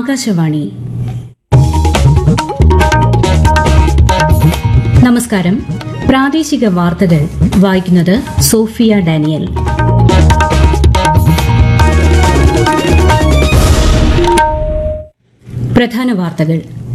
ആകാശവാണി നമസ്കാരം പ്രാദേശിക വാർത്തകൾ വായിക്കുന്നത് സോഫിയ ഡാനിയൽ പ്രധാന വാർത്തകൾ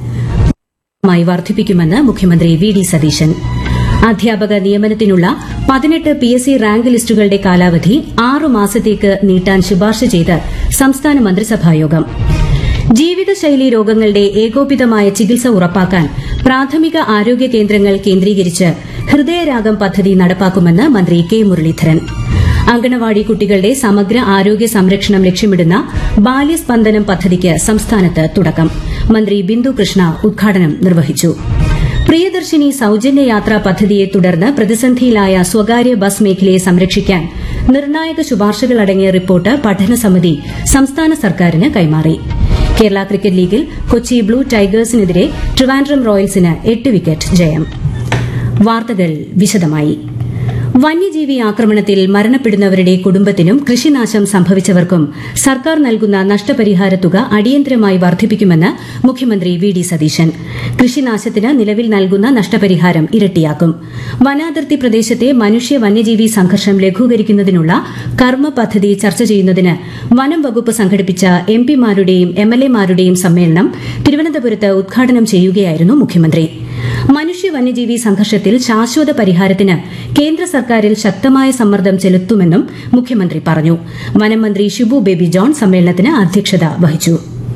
മായി വർദ്ധിപ്പിക്കുമെന്ന് മുഖ്യമന്ത്രി വി ഡി സതീശൻ അധ്യാപക നിയമനത്തിനുള്ള പതിനെട്ട് പി എസ് സി റാങ്ക് ലിസ്റ്റുകളുടെ കാലാവധി ആറു മാസത്തേക്ക് നീട്ടാൻ ശുപാർശ ചെയ്ത് സംസ്ഥാന മന്ത്രിസഭായോഗം ജീവിതശൈലി രോഗങ്ങളുടെ ഏകോപിതമായ ചികിത്സ ഉറപ്പാക്കാൻ പ്രാഥമിക ആരോഗ്യ കേന്ദ്രങ്ങൾ കേന്ദ്രീകരിച്ച് ഹൃദയരാഗം പദ്ധതി നടപ്പാക്കുമെന്ന് മന്ത്രി കെ മുരളീധരൻ അങ്കണവാടി കുട്ടികളുടെ സമഗ്ര ആരോഗ്യ സംരക്ഷണം ലക്ഷ്യമിടുന്ന ബാല്യസ്പന്ദനം പദ്ധതിക്ക് സംസ്ഥാനത്ത് തുടക്കം മന്ത്രി ബിന്ദു കൃഷ്ണ ഉദ്ഘാടനം നിർവഹിച്ചു പ്രിയദർശിനി സൌജന്യ യാത്രാ പദ്ധതിയെ തുടർന്ന് പ്രതിസന്ധിയിലായ സ്വകാര്യ ബസ് മേഖലയെ സംരക്ഷിക്കാൻ നിർണായക ശുപാർശകളടങ്ങിയ റിപ്പോർട്ട് പഠനസമിതി സംസ്ഥാന സർക്കാരിന് കൈമാറി കേരള ക്രിക്കറ്റ് ലീഗിൽ കൊച്ചി ബ്ലൂ ടൈഗേഴ്സിനെതിരെ ട്രിവാൻഡ്രം റോയൽസിന് എട്ട് വിക്കറ്റ് ജയം വാർത്തകൾ വിശദമായി വന്യജീവി ആക്രമണത്തിൽ മരണപ്പെടുന്നവരുടെ കുടുംബത്തിനും കൃഷിനാശം സംഭവിച്ചവർക്കും സർക്കാർ നൽകുന്ന നഷ്ടപരിഹാര തുക അടിയന്തരമായി വർദ്ധിപ്പിക്കുമെന്ന് മുഖ്യമന്ത്രി വി ഡി സതീശൻ കൃഷിനാശത്തിന് നിലവിൽ നൽകുന്ന നഷ്ടപരിഹാരം ഇരട്ടിയാക്കും വനാതിർത്തി പ്രദേശത്തെ മനുഷ്യ വന്യജീവി സംഘർഷം ലഘൂകരിക്കുന്നതിനുള്ള കർമ്മ പദ്ധതി ചർച്ച ചെയ്യുന്നതിന് വനം വകുപ്പ് സംഘടിപ്പിച്ച എം പിമാരുടെയും എം എൽ എമാരുടെയും സമ്മേളനം തിരുവനന്തപുരത്ത് ഉദ്ഘാടനം ചെയ്യുകയായിരുന്നു മുഖ്യമന്ത്രി മനുഷ്യ വന്യജീവി സംഘർഷത്തിൽ ശാശ്വത പരിഹാരത്തിന് കേന്ദ്ര സർക്കാരിൽ ശക്തമായ സമ്മർദ്ദം ചെലുത്തുമെന്നും മുഖ്യമന്ത്രി പറഞ്ഞു വനം മന്ത്രി ഷിബു ബേബി ജോൺ സമ്മേളനത്തിന് അധ്യക്ഷത വഹിച്ചു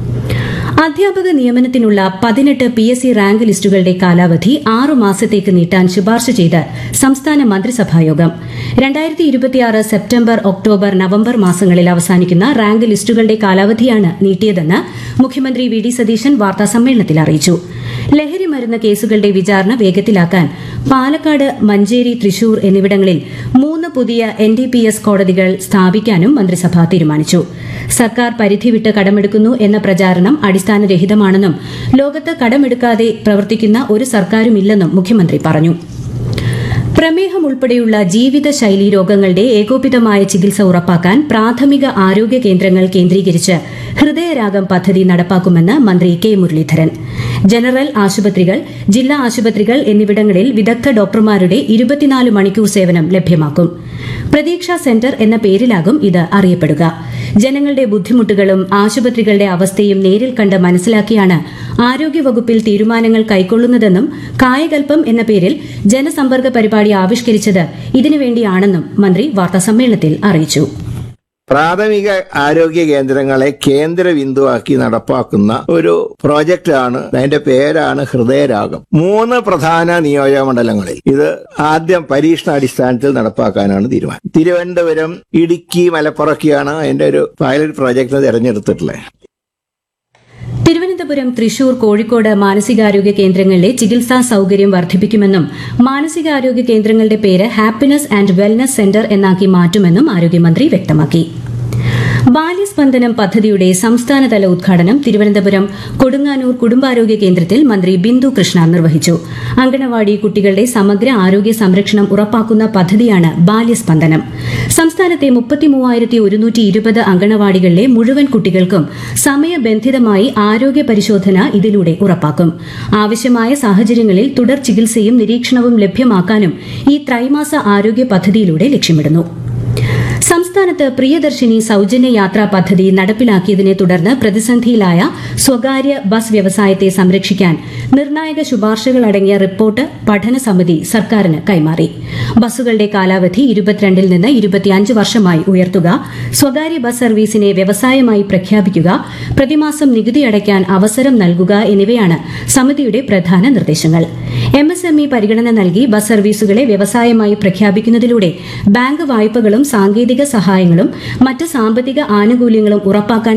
അധ്യാപക നിയമനത്തിനുള്ള പതിനെട്ട് പി എസ് സി റാങ്ക് ലിസ്റ്റുകളുടെ കാലാവധി ആറു മാസത്തേക്ക് നീട്ടാൻ ശുപാർശ ചെയ്ത് സംസ്ഥാന മന്ത്രിസഭായോഗം രണ്ടായിരത്തി ഇരുപത്തിയാറ് സെപ്റ്റംബർ ഒക്ടോബർ നവംബർ മാസങ്ങളിൽ അവസാനിക്കുന്ന റാങ്ക് ലിസ്റ്റുകളുടെ കാലാവധിയാണ് നീട്ടിയതെന്ന് മുഖ്യമന്ത്രി വി ഡി സതീശൻ വാർത്താസമ്മേളനത്തിൽ അറിയിച്ചു ലഹരി മരുന്ന് കേസുകളുടെ വിചാരണ വേഗത്തിലാക്കാൻ പാലക്കാട് മഞ്ചേരി തൃശൂർ എന്നിവിടങ്ങളിൽ മൂന്ന് പുതിയ എൻ ഡി പി എസ് കോടതികൾ സ്ഥാപിക്കാനും മന്ത്രിസഭ തീരുമാനിച്ചു സർക്കാർ പരിധി വിട്ട് കടമെടുക്കുന്നു എന്ന പ്രചാരണം അടിസ്ഥാനരഹിതമാണെന്നും ലോകത്ത് കടമെടുക്കാതെ പ്രവർത്തിക്കുന്ന ഒരു സർക്കാരുമില്ലെന്നും മുഖ്യമന്ത്രി പറഞ്ഞു പ്രമേഹം ഉൾപ്പെടെയുള്ള ജീവിതശൈലീ രോഗങ്ങളുടെ ഏകോപിതമായ ചികിത്സ ഉറപ്പാക്കാൻ പ്രാഥമിക ആരോഗ്യ കേന്ദ്രങ്ങൾ കേന്ദ്രീകരിച്ച് ഹൃദയരാഗം പദ്ധതി നടപ്പാക്കുമെന്ന് മന്ത്രി കെ മുരളീധരൻ ജനറൽ ആശുപത്രികൾ ജില്ലാ ആശുപത്രികൾ എന്നിവിടങ്ങളിൽ വിദഗ്ധ ഡോക്ടർമാരുടെ ഇരുപത്തിനാല് മണിക്കൂർ സേവനം ലഭ്യമാക്കും പ്രതീക്ഷാ സെന്റർ എന്ന പേരിലാകും ഇത് അറിയപ്പെടുക ജനങ്ങളുടെ ബുദ്ധിമുട്ടുകളും ആശുപത്രികളുടെ അവസ്ഥയും നേരിൽ കണ്ട് മനസ്സിലാക്കിയാണ് ആരോഗ്യവകുപ്പിൽ തീരുമാനങ്ങൾ കൈക്കൊള്ളുന്നതെന്നും കായകൽപ്പം എന്ന പേരിൽ ജനസമ്പർക്ക പരിപാടി ആവിഷ്കരിച്ചത് ഇതിനുവേണ്ടിയാണെന്നും മന്ത്രി വാർത്താസമ്മേളനത്തിൽ അറിയിച്ചു പ്രാഥമിക ആരോഗ്യ കേന്ദ്രങ്ങളെ കേന്ദ്ര ബിന്ദുവാക്കി നടപ്പാക്കുന്ന ഒരു പ്രോജക്റ്റ് ആണ് അതിന്റെ പേരാണ് ഹൃദയരാഗം മൂന്ന് പ്രധാന നിയോജക മണ്ഡലങ്ങളിൽ ഇത് ആദ്യം പരീക്ഷണാടിസ്ഥാനത്തിൽ നടപ്പാക്കാനാണ് തീരുമാനം തിരുവനന്തപുരം ഇടുക്കി മലപ്പുറമൊക്കെയാണ് അതിന്റെ ഒരു പൈലറ്റ് പ്രോജക്റ്റ് തിരഞ്ഞെടുത്തിട്ടുള്ളത് തിരുവനന്തപുരം തൃശൂർ കോഴിക്കോട് മാനസികാരോഗ്യ കേന്ദ്രങ്ങളിലെ ചികിത്സാ സൌകര്യം വർദ്ധിപ്പിക്കുമെന്നും മാനസികാരോഗ്യ കേന്ദ്രങ്ങളുടെ പേര് ഹാപ്പിനെസ് ആൻഡ് വെൽനസ് സെന്റർ എന്നാക്കി മാറ്റുമെന്നും ആരോഗ്യമന്ത്രി വ്യക്തമാക്കി ബാല്യസ്പന്ദനം പദ്ധതിയുടെ സംസ്ഥാനതല ഉദ്ഘാടനം തിരുവനന്തപുരം കൊടുങ്ങാനൂർ കുടുംബാരോഗ്യ കേന്ദ്രത്തിൽ മന്ത്രി ബിന്ദു കൃഷ്ണ നിർവഹിച്ചു അങ്കണവാടി കുട്ടികളുടെ സമഗ്ര ആരോഗ്യ സംരക്ഷണം ഉറപ്പാക്കുന്ന പദ്ധതിയാണ് ബാല്യസ്പന്ദനം സംസ്ഥാനത്തെ മുപ്പത്തിമൂവായിരത്തി ഒരുന്നൂറ്റി ഇരുപത് അങ്കണവാടികളിലെ മുഴുവൻ കുട്ടികൾക്കും സമയബന്ധിതമായി ആരോഗ്യ പരിശോധന ഇതിലൂടെ ഉറപ്പാക്കും ആവശ്യമായ സാഹചര്യങ്ങളിൽ തുടർ ചികിത്സയും നിരീക്ഷണവും ലഭ്യമാക്കാനും ഈ ത്രൈമാസ ആരോഗ്യ പദ്ധതിയിലൂടെ ലക്ഷ്യമിടുന്നു സംസ്ഥാനത്ത് പ്രിയദർശിനി സൌജന്യ യാത്രാ പദ്ധതി നടപ്പിലാക്കിയതിനെ തുടർന്ന് പ്രതിസന്ധിയിലായ സ്വകാര്യ ബസ് വ്യവസായത്തെ സംരക്ഷിക്കാൻ നിർണായക ശുപാർശകളടങ്ങിയ റിപ്പോർട്ട് പഠന സമിതി സർക്കാരിന് കൈമാറി ബസ്സുകളുടെ കാലാവധി ഇരുപത്തിരണ്ടിൽ നിന്ന് ഇരുപത്തിയഞ്ച് വർഷമായി ഉയർത്തുക സ്വകാര്യ ബസ് സർവീസിനെ വ്യവസായമായി പ്രഖ്യാപിക്കുക പ്രതിമാസം നികുതി അടയ്ക്കാൻ അവസരം നൽകുക എന്നിവയാണ് സമിതിയുടെ പ്രധാന നിർദ്ദേശങ്ങൾ എംഎസ്എംഇ പരിഗണന നൽകി ബസ് സർവീസുകളെ വ്യവസായമായി പ്രഖ്യാപിക്കുന്നതിലൂടെ ബാങ്ക് വായ്പകളും സാങ്കേതിക സഹായങ്ങളും മറ്റ് സാമ്പത്തിക ആനുകൂല്യങ്ങളും ഉറപ്പാക്കാൻ